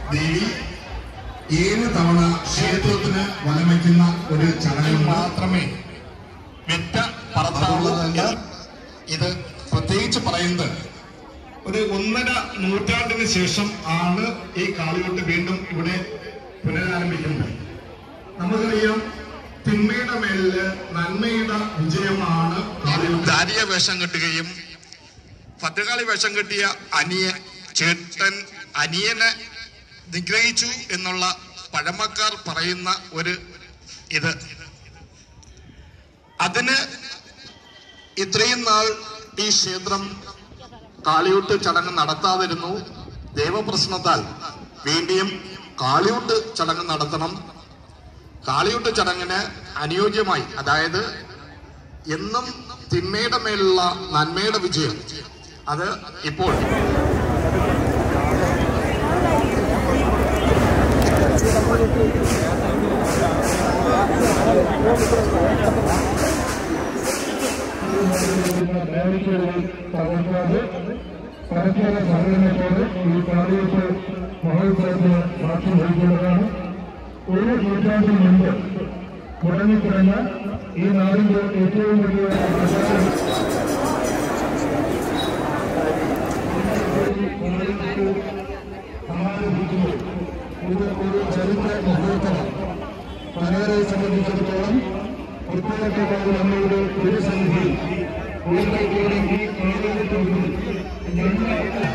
ദേവി ഏഴ് തവണ ക്ഷേത്രത്തിന് വലം വയ്ക്കുന്ന ഒരു ചടങ്ങ് മാത്രമേ വെറ്റ പറത്താവുള്ളൂ അതുള്ളതല്ല ഇത് പ്രത്യേകിച്ച് പറയുന്നത് ഒരു ഒന്നര നൂറ്റാണ്ടിന് ശേഷം ആണ് ഈ കാളികൊട്ട് വീണ്ടും ഇവിടെ പുനരാരംഭിക്കുന്നത് നമുക്കറിയാം തിന്മയുടെ മേലില് നന്മയുടെ വിജയമാണ് കാളികൊട്ട് ദാരിയ വേഷം കെട്ടുകയും ഭദ്രകാളി വേഷം കെട്ടിയ അനിയ ചേട്ടൻ അനിയനെ നിഗ്രഹിച്ചു എന്നുള്ള പഴമക്കാർ പറയുന്ന ഒരു ഇത് അതിന് ഇത്രയും നാൾ ഈ ക്ഷേത്രം കാളിയൂട്ട് ചടങ്ങ് നടത്താതിരുന്നു ദേവപ്രശ്നത്താൽ വീണ്ടും കാളിയൂട്ട് ചടങ്ങ് നടത്തണം കാളിയൂട്ട് ചടങ്ങിന് അനുയോജ്യമായി അതായത് എന്നും തിന്മയുടെ മേലുള്ള നന്മയുടെ വിജയം അത് ഇപ്പോൾ പ്രയാണിക്കുകൾ തകർക്കാതെ പരസ്പര സഹകരണത്തോടെ ഈ കാളിയത്ത് മഹോത്സവത്തിന് സാക്ഷ്യം വഹിക്കുന്നതാണ് ഒരു നൂറ്റാണ്ടിന് മുമ്പ് മുടങ്ങിക്കിടന്ന ഈ നാടിന്റെ ഏറ്റവും വലിയ പ്രശസ്തി സമാരംഭിക്കുന്നു ഇത് ഒരു ചരിത്ര മുഹൂർത്തമാണ് പനേരെ സംബന്ധിച്ചിടത്തോളം ഉൾപ്പെടപ്പെട്ട നമ്മളുടെ തിരുസന്നിധി ഉയർന്നത്തോടെ ഈ കാലഘട്ടത്തിൽ ഞങ്ങൾ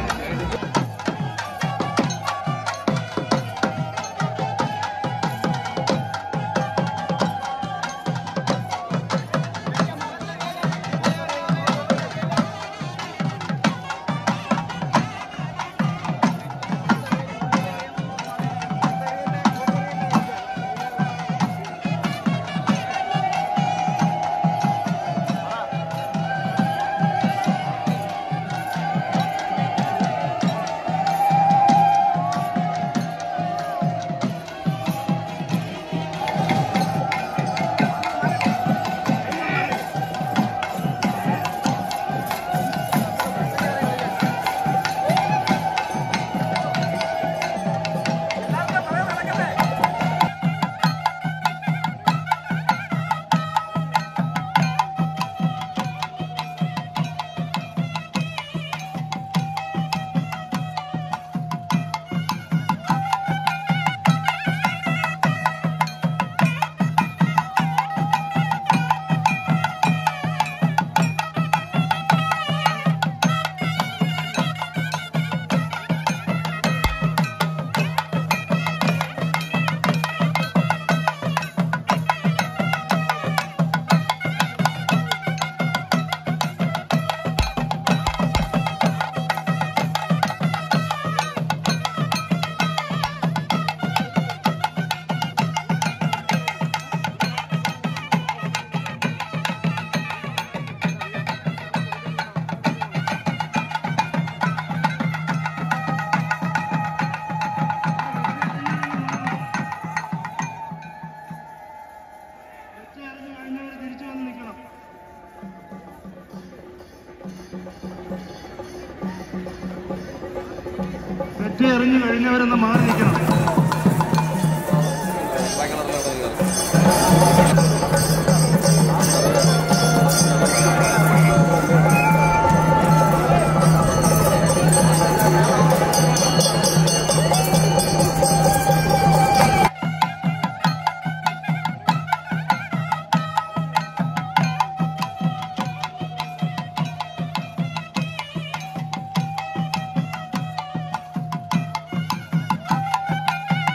തെറ്റ് എറിഞ്ഞു കഴിഞ്ഞവരെന്ന് മാറി നിൽക്കണം ും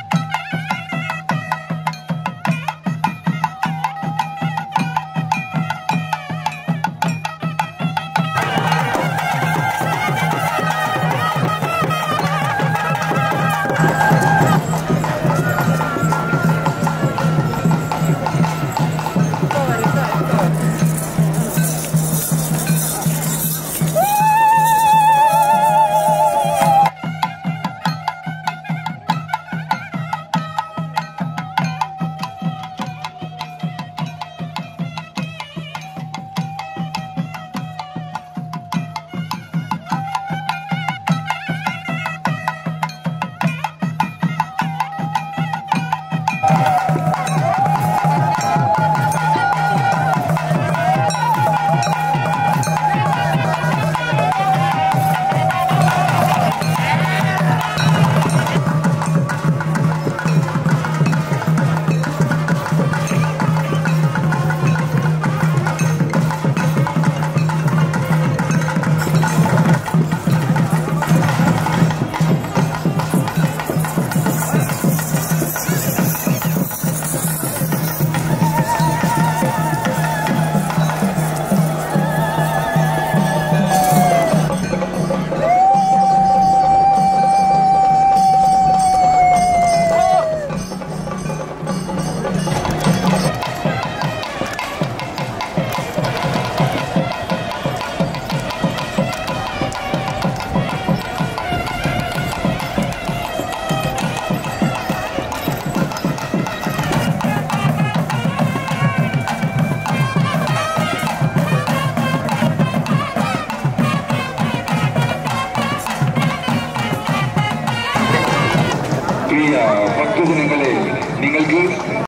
പ്രിയ ഭക്തജനങ്ങളെ നിങ്ങൾക്ക്